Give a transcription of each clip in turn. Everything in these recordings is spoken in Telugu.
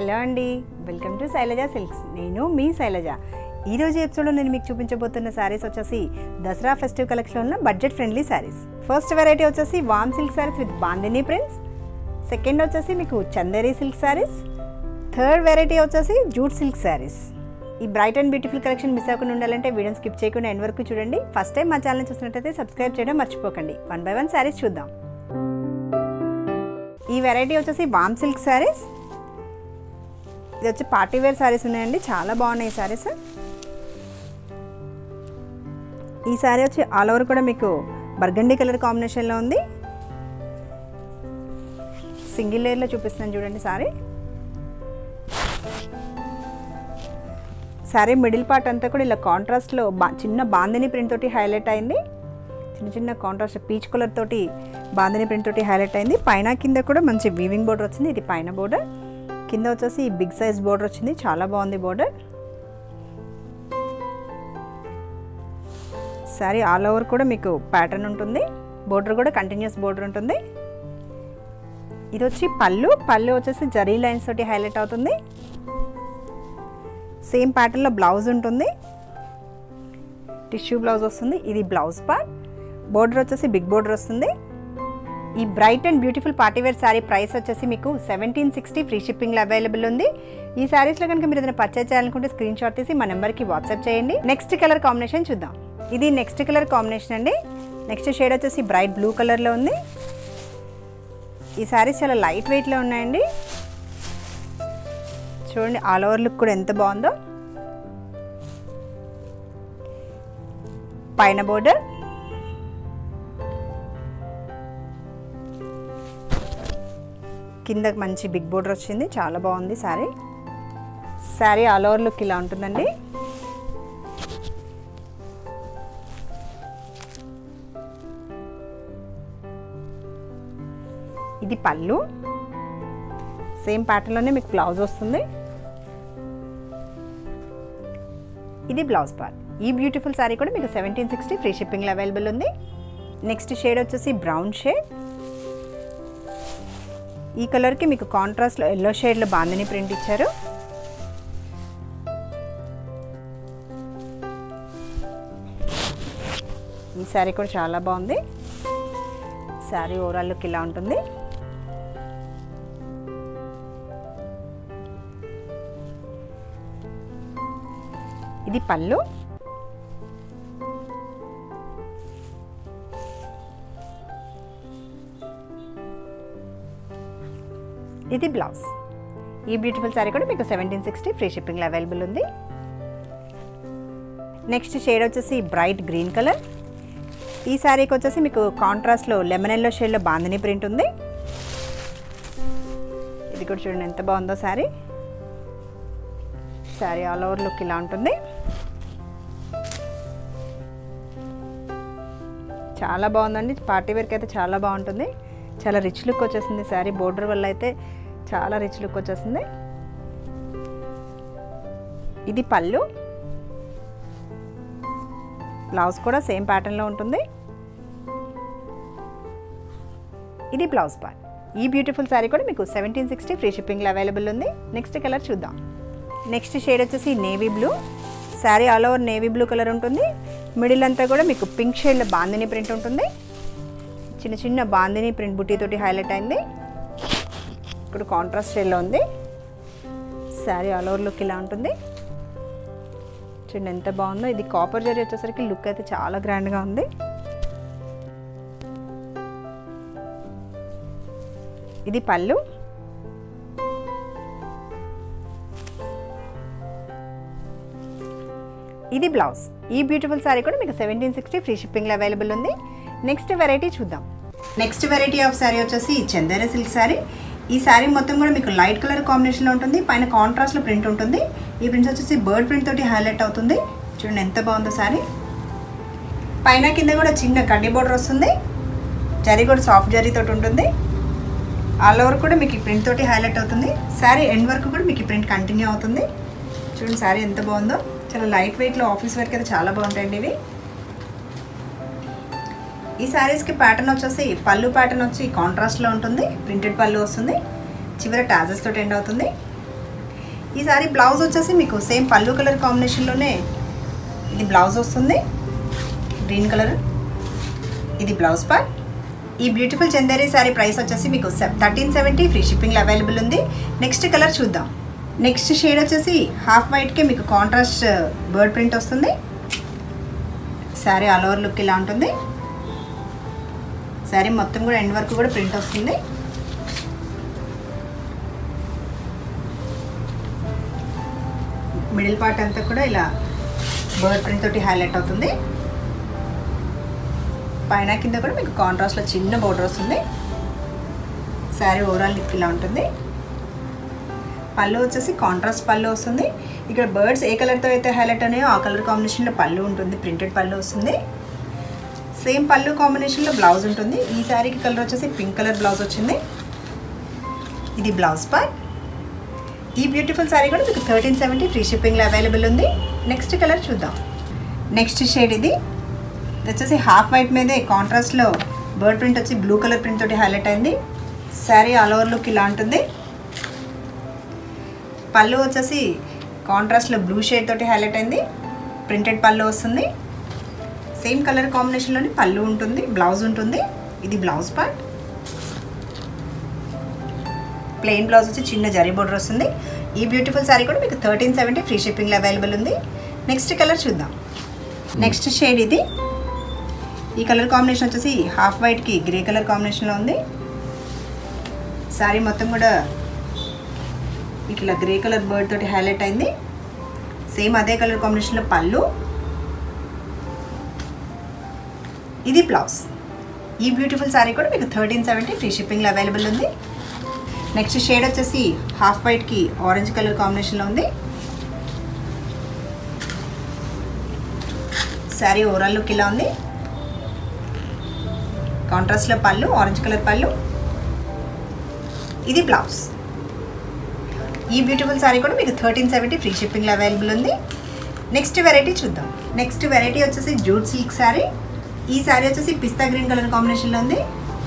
హలో అండి వెల్కమ్ టు శైలజ సిల్క్స్ నేను మీ శైలజ ఈరోజు ఎపిసోడ్లో నేను మీకు చూపించబోతున్న శారీస్ వచ్చేసి దసరా ఫెస్టివ్ కలెక్షన్లో budget friendly saris first variety వచ్చేసి warm silk saris with bandhani prints second వచ్చేసి మీకు Chanderi silk saris third variety వచ్చేసి జూట్ సిల్క్ శారీస్ ఈ bright and beautiful collection miss అవ్వకుండా ఉండాలంటే వీడియోని స్కిప్ చేయకుండా ఎండ్ వరకు చూడండి ఫస్ట్ టైం మా ఛానల్ చూసినట్టయితే సబ్స్క్రైబ్ చేయడం మర్చిపోకండి వన్ బై వన్ శారీస్ చూద్దాం ఈ వెరైటీ వచ్చేసి వామ్ సిల్క్ శారీస్ ఇది వచ్చి పార్టీ వేర్ శారీస్ ఉన్నాయండి చాలా బాగున్నాయి ఈ శారీస్ ఈ శారీ వచ్చి ఆల్ ఓవర్ కూడా మీకు బర్గండీ కలర్ కాంబినేషన్లో ఉంది సింగిల్ లేయర్లో చూపిస్తున్నాను చూడండి శారీ శారీ మిడిల్ పార్ట్ అంతా కూడా ఇలా కాంట్రాస్ట్లో బా చిన్న బాందిని ప్రింట్ తోటి హైలైట్ అయింది చిన్న చిన్న కాంట్రాస్ట్ పీచ్ కలర్ తోటి బాందిని ప్రింట్ తోటి హైలైట్ అయింది పైన కింద కూడా మంచి వీవింగ్ బోర్డర్ వచ్చింది ఇది పైన బోర్డర్ కింద వచ్చేసి బిగ్ సైజ్ బోర్డర్ వచ్చింది చాలా బాగుంది బోర్డర్ శారీ ఆల్ ఓవర్ కూడా మీకు ప్యాటర్న్ ఉంటుంది బోర్డర్ కూడా కంటిన్యూస్ బోర్డర్ ఉంటుంది ఇది వచ్చి పళ్ళు పళ్ళు వచ్చేసి జరీ లైన్స్ తోటి హైలైట్ అవుతుంది సేమ్ ప్యాటర్న్లో బ్లౌజ్ ఉంటుంది టిష్యూ బ్లౌజ్ వస్తుంది ఇది బ్లౌజ్ పార్ట్ బోర్డర్ వచ్చేసి బిగ్ బోర్డర్ వస్తుంది ఈ bright and beautiful party wear sari price వచ్చేసి మీకు సెవెంటీన్ సిక్స్టీ ఫ్రీ షిప్పింగ్లో అవైలబుల్ ఉంది ఈ శారీస్లో కనుక మీరు ఏదైనా పర్చేజ్ చేయాలనుకుంటే స్క్రీన్ షాట్ తీసి మా నెంబర్కి వాట్సాప్ చేయండి నెక్స్ట్ కలర్ కాంబినేషన్ చూద్దాం ఇది నెక్స్ట్ కలర్ కాంబినేషన్ అండి నెక్స్ట్ షేడ్ వచ్చేసి బ్రైట్ బ్లూ కలర్లో ఉంది ఈ శారీస్ చాలా లైట్ వెయిట్లో ఉన్నాయండి చూడండి ఆల్ ఓవర్ లుక్ కూడా ఎంత బాగుందో పైన బోర్డర్ కింద మంచి బిగ్ బోర్డర్ వచ్చింది చాలా బాగుంది sari sari all over look ఇలా ఉంటుందండి ఇది పళ్ళు సేమ్ ప్యాటర్న్లోనే మీకు బ్లౌజ్ వస్తుంది ఇది బ్లౌజ్ పార్ట్ ఈ బ్యూటిఫుల్ శారీ కూడా మీకు సెవెంటీన్ సిక్స్టీ ఫ్రీ షిప్పింగ్లో అవైలబుల్ ఉంది నెక్స్ట్ షేడ్ వచ్చేసి బ్రౌన్ షేడ్ ఈ కలర్కి మీకు కాంట్రాస్ట్లో ఎల్లో షేడ్లో బాందని ప్రింట్ ఇచ్చారు ఈ శారీ కూడా చాలా బాగుంది శారీ ఓవరాల్ లుక్ ఇలా ఉంటుంది ఇది పళ్ళు ఇది బ్లౌజ్ ఈ బ్యూటిఫుల్ శారీ కూడా మీకు సెవెంటీన్ సిక్స్టీ ఫ్రీ షిప్పింగ్లో అవైలబుల్ ఉంది నెక్స్ట్ షేడ్ వచ్చేసి బ్రైట్ గ్రీన్ కలర్ ఈ శారీకి వచ్చేసి మీకు కాంట్రాస్ట్లో లెమన్ ఎల్లో షేడ్లో బాందని ప్రింట్ ఉంది ఇది కూడా చూడండి ఎంత బాగుందో sari sari all over look ఇలా ఉంటుంది చాలా బాగుందండి పార్టీ వేర్కి అయితే చాలా బాగుంటుంది చాలా రిచ్ లుక్ వచ్చేసింది శారీ బోర్డర్ వల్ల అయితే చాలా రిచ్ లుక్ వచ్చేసింది ఇది పళ్ళు బ్లౌజ్ కూడా సేమ్ ప్యాటర్న్లో ఉంటుంది ఇది బ్లౌజ్ పార్ట్ ఈ బ్యూటిఫుల్ శారీ కూడా మీకు సెవెంటీన్ సిక్స్టీ ఫ్రీ షిప్పింగ్లో అవైలబుల్ ఉంది నెక్స్ట్ కలర్ చూద్దాం నెక్స్ట్ షేడ్ వచ్చేసి navy blue sari all over navy blue colour ఉంటుంది మిడిల్ అంతా కూడా మీకు పింక్ షేడ్లో బాందిని ప్రింట్ ఉంటుంది చిన్న చిన్న బాందిని ప్రింట్ బుట్టీతోటి హైలైట్ అయింది ఇప్పుడు కాంట్రాస్ట్ షేడ్లో ఉంది శారీ ఆల్ ఓవర్ లుక్ ఇలా ఉంటుంది చూడండి ఎంత బాగుందో ఇది కాపర్ జరీ వచ్చేసరికి లుక్ అయితే చాలా గ్రాండ్గా ఉంది ఇది పళ్ళు ఇది బ్లౌజ్ ఈ బ్యూటిఫుల్ శారీ కూడా మీకు సెవెంటీన్ సిక్స్టీ ఫ్రీ షిప్పింగ్లో అవైలబుల్ ఉంది నెక్స్ట్ వెరైటీ చూద్దాం నెక్స్ట్ వెరైటీ ఆఫ్ శారీ వచ్చేసి చందేర సిల్క్ శారీ ఈ శారీ మొత్తం కూడా మీకు లైట్ కలర్ కాంబినేషన్లో ఉంటుంది పైన కాంట్రాస్ట్లో ప్రింట్ ఉంటుంది ఈ ప్రింట్స్ వచ్చేసి బర్డ్ ప్రింట్ తోటి హైలైట్ అవుతుంది చూడండి ఎంత బాగుందో శారీ పైన కింద కూడా చిన్న కడ్డీ బోర్డర్ వస్తుంది జరీ కూడా సాఫ్ట్ జరీ తోటి ఉంటుంది ఆల్ ఓవర్ కూడా మీకు ఈ ప్రింట్ తోటి హైలైట్ అవుతుంది శారీ ఎండ్ వరకు కూడా మీకు ఈ ప్రింట్ కంటిన్యూ అవుతుంది చూడండి శారీ ఎంత బాగుందో చాలా లైట్ వెయిట్లో ఆఫీస్ వర్క్ అయితే చాలా బాగుంటాయండి ఇవి ఈ శారీస్కి ప్యాటర్న్ వచ్చేసి పళ్ళు ప్యాటర్న్ వచ్చి కాంట్రాస్ట్లో ఉంటుంది ప్రింటెడ్ పళ్ళు వస్తుంది చివర టాజెస్ తోటి ఎండ్ అవుతుంది ఈ సారీ బ్లౌజ్ వచ్చేసి మీకు సేమ్ పళ్ళు కలర్ కాంబినేషన్లోనే ఇది బ్లౌజ్ వస్తుంది గ్రీన్ కలర్ ఇది బ్లౌజ్ పార్ట్ ఈ బ్యూటిఫుల్ చందేరి శారీ ప్రైస్ వచ్చేసి మీకు థర్టీన్ సెవెంటీ ఫ్రీ షిప్పింగ్లో అవైలబుల్ ఉంది నెక్స్ట్ కలర్ చూద్దాం నెక్స్ట్ షేడ్ వచ్చేసి హాఫ్ వైట్కి మీకు కాంట్రాస్ట్ బర్డ్ ప్రింట్ వస్తుంది శారీ ఆల్ ఓవర్ లుక్ ఇలా ఉంటుంది శారీ మొత్తం కూడా ఎండ్ వరకు కూడా ప్రింట్ వస్తుంది మిడిల్ పార్ట్ అంతా కూడా ఇలా బర్డ్ ప్రింట్ తోటి హైలైట్ అవుతుంది పైన కింద కూడా మీకు కాంట్రాస్ట్లో చిన్న బోర్డర్ వస్తుంది శారీ ఓవరాల్ లుక్ ఇలా ఉంటుంది పళ్ళు వచ్చేసి కాంట్రాస్ట్ పళ్ళు వస్తుంది ఇక్కడ బర్డ్స్ ఏ కలర్తో అయితే హైలైట్ ఉన్నాయో ఆ కలర్ కాంబినేషన్లో పళ్ళు ఉంటుంది ప్రింటెడ్ పళ్ళు వస్తుంది సేమ్ పళ్ళు కాంబినేషన్లో బ్లౌజ్ ఉంటుంది ఈ శారీకి కలర్ వచ్చేసి పింక్ కలర్ బ్లౌజ్ వచ్చింది ఇది బ్లౌజ్ పార్ట్ ఈ బ్యూటిఫుల్ శారీ కూడా మీకు థర్టీన్ సెవెంటీ ఫ్రీ షిప్పింగ్లో అవైలబుల్ ఉంది నెక్స్ట్ కలర్ చూద్దాం నెక్స్ట్ షేడ్ ఇది ఇది వచ్చేసి హాఫ్ వైట్ మీదే కాంట్రాస్ట్లో బర్డ్ ప్రింట్ వచ్చి బ్లూ కలర్ ప్రింట్ తోటి హైలైట్ అయింది శారీ ఆల్ ఓవర్ లుక్ ఇలా ఉంటుంది పళ్ళు వచ్చేసి కాంట్రాస్ట్లో బ్లూ షేడ్ తోటి హైలైట్ అయింది ప్రింటెడ్ పళ్ళు వస్తుంది సేమ్ కలర్ కాంబినేషన్లోని పళ్ళు ఉంటుంది బ్లౌజ్ ఉంటుంది ఇది బ్లౌజ్ పార్ట్ ప్లెయిన్ బ్లౌజ్ వచ్చి చిన్న జరీ బోర్డర్ వస్తుంది ఈ బ్యూటిఫుల్ శారీ కూడా మీకు థర్టీన్ సెవెంటీ ఫ్రీ షిప్పింగ్లో అవైలబుల్ ఉంది నెక్స్ట్ కలర్ చూద్దాం నెక్స్ట్ షేడ్ ఇది ఈ కలర్ కాంబినేషన్ వచ్చేసి హాఫ్ వైట్కి గ్రే కలర్ కాంబినేషన్లో ఉంది శారీ మొత్తం కూడా మీకు ఇలా గ్రే కలర్ బర్డ్ తోటి హైలైట్ అయింది సేమ్ అదే కలర్ కాంబినేషన్లో పళ్ళు ఇది బ్లౌజ్ ఈ బ్యూటిఫుల్ శారీ కూడా మీకు థర్టీన్ సెవెంటీ ఫ్రీ షిప్పింగ్లో అవైలబుల్ ఉంది నెక్స్ట్ షేడ్ వచ్చేసి హాఫ్ వైట్కి ఆరెంజ్ కలర్ కాంబినేషన్లో ఉంది శారీ ఓవరాల్ లుక్ ఇలా ఉంది కాంట్రాస్ట్లో పళ్ళు ఆరెంజ్ కలర్ పళ్ళు ఇది బ్లౌజ్ ఈ బ్యూటిఫుల్ శారీ కూడా మీకు థర్టీన్ సెవెంటీ ఫ్రీ షిప్పింగ్లో అవైలబుల్ ఉంది నెక్స్ట్ వెరైటీ చూద్దాం నెక్స్ట్ వెరైటీ వచ్చేసి జూట్ సిల్క్ శారీ ఈ శారీ వచ్చేసి పిస్తా గ్రీన్ కలర్ కాంబినేషన్లో ఉంది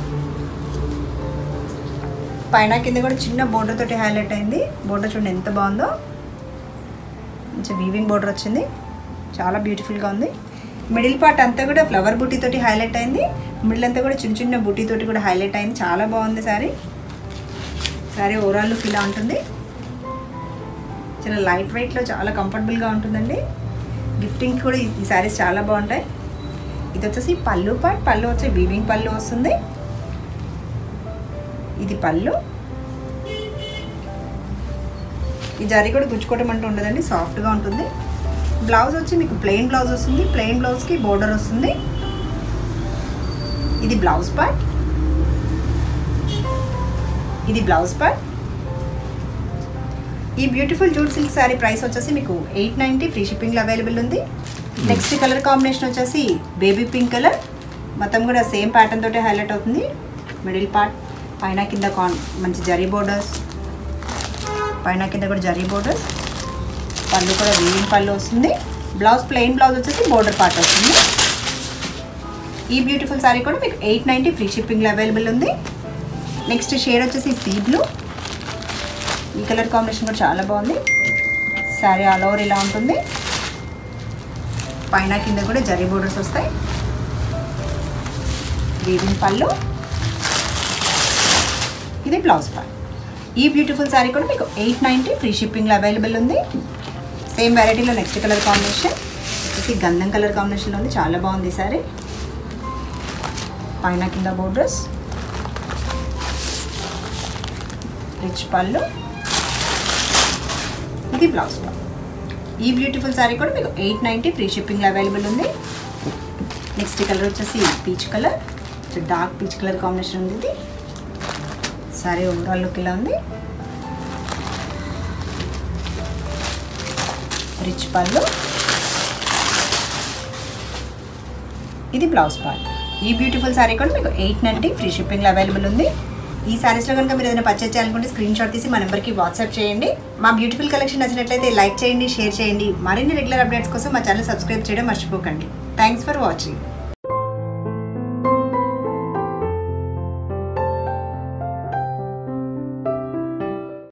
పైన కింద కూడా చిన్న బోర్డర్ తోటి హైలైట్ అయింది బోర్డర్ చూడండి ఎంత బాగుందో మంచి వీవింగ్ బోర్డర్ వచ్చింది చాలా బ్యూటిఫుల్గా ఉంది మిడిల్ పార్ట్ అంతా కూడా ఫ్లవర్ బుట్టి తోటి హైలైట్ అయింది మిడిల్ అంతా కూడా చిన్న చిన్న బుట్టి తోటి కూడా హైలైట్ అయింది చాలా బాగుంది సారీ సారీ ఓవరాల్ లుక్ ఇలా ఉంటుంది చాలా లైట్ వెయిట్లో చాలా కంఫర్టబుల్గా ఉంటుందండి గిఫ్టింగ్ కూడా ఈ- ఈ శారీస్ చాలా బాగుంటాయి ఇది వచ్చేసి పళ్ళు పార్ట్ పళ్ళు వచ్చి వీవింగ్ పళ్ళు వస్తుంది ఇది పళ్ళు ఈ జరీ కూడా గుచ్చుకోవటం అంటూ ఉండదండి సాఫ్ట్గా ఉంటుంది బ్లౌజ్ వచ్చి మీకు ప్లెయిన్ బ్లౌజ్ వస్తుంది ప్లెయిన్ బ్లౌజ్కి బోర్డర్ వస్తుంది ఇది బ్లౌజ్ పార్ట్ ఇది బ్లౌజ్ పార్ట్ ఈ beautiful jute silk sari price వచ్చేసి మీకు ఎయిట్ నైంటీ ఫ్రీ షిప్పింగ్లో అవైలబుల్ ఉంది నెక్స్ట్ కలర్ కాంబినేషన్ వచ్చేసి బేబీ పింక్ కలర్ మొత్తం కూడా సేమ్ ప్యాటర్న్ తోటి హైలైట్ అవుతుంది మిడిల్ పార్ట్ పైన కింద కాన్ మంచి జరీ బోర్డర్స్ పైన కింద కూడా జరీ బోర్డర్స్ పళ్ళు కూడా వీవింగ్ పళ్ళు వస్తుంది బ్లౌజ్ ప్లెయిన్ బ్లౌజ్ వచ్చేసి బోర్డర్ పార్ట్ వస్తుంది ఈ బ్యూటిఫుల్ శారీ కూడా మీకు ఎయిట్ నైంటీ ఫ్రీ షిప్పింగ్లో అవైలబుల్ ఉంది నెక్స్ట్ షేడ్ వచ్చేసి సీ బ్లూ ఈ కలర్ కాంబినేషన్ కూడా చాలా బాగుంది శారీ ఆల్ ఓవర్ ఇలా ఉంటుంది పైన కింద కూడా జరీ బోర్డర్స్ వస్తాయి వీవింగ్ పళ్ళు ఇది బ్లౌజ్ పార్ట్ ఈ బ్యూటిఫుల్ శారీ కూడా మీకు ఎయిట్ నైంటీ ఫ్రీ షిప్పింగ్లో అవైలబుల్ ఉంది సేమ్ వెరైటీలో నెక్స్ట్ కలర్ కాంబినేషన్ వచ్చేసి గంధం కలర్ కాంబినేషన్లో ఉంది చాలా బాగుంది ఈ శారీ పైన కింద బోర్డర్స్ రిచ్ పళ్ళు ఇది బ్లౌజ్ పార్ట్ ఈ బ్యూటిఫుల్ శారీ కూడా మీకు ఎయిట్ నైంటీ ఫ్రీ షిప్పింగ్లో అవైలబుల్ ఉంది నెక్స్ట్ కలర్ వచ్చేసి peach colour dark peach colour combination ఉంది ఇది శారీ ఓవరాల్ లుక్ ఇలా ఉంది రిచ్ పళ్ళు ఇది బ్లౌజ్ పార్ట్ ఈ బ్యూటిఫుల్ శారీ కూడా మీకు ఎయిట్ నైంటీ ఫ్రీ షిప్పింగ్లో అవైలబుల్ ఉంది ఈ శారీస్లో కనుక మీరు ఏదైనా పర్చేస్ చేయాలనుకుంటే స్క్రీన్ షాట్ తీసి మా నెంబర్కి వాట్సాప్ చేయండి మా బ్యూటిఫుల్ కలెక్షన్ నచ్చినట్లయితే లైక్ చేయండి షేర్ చేయండి మరిన్ని రెగ్యులర్ అప్డేట్స్ కోసం మా ఛానల్ సబ్స్క్రైబ్ చేయడం మర్చిపోకండి థ్యాంక్స్ ఫర్ వాచింగ్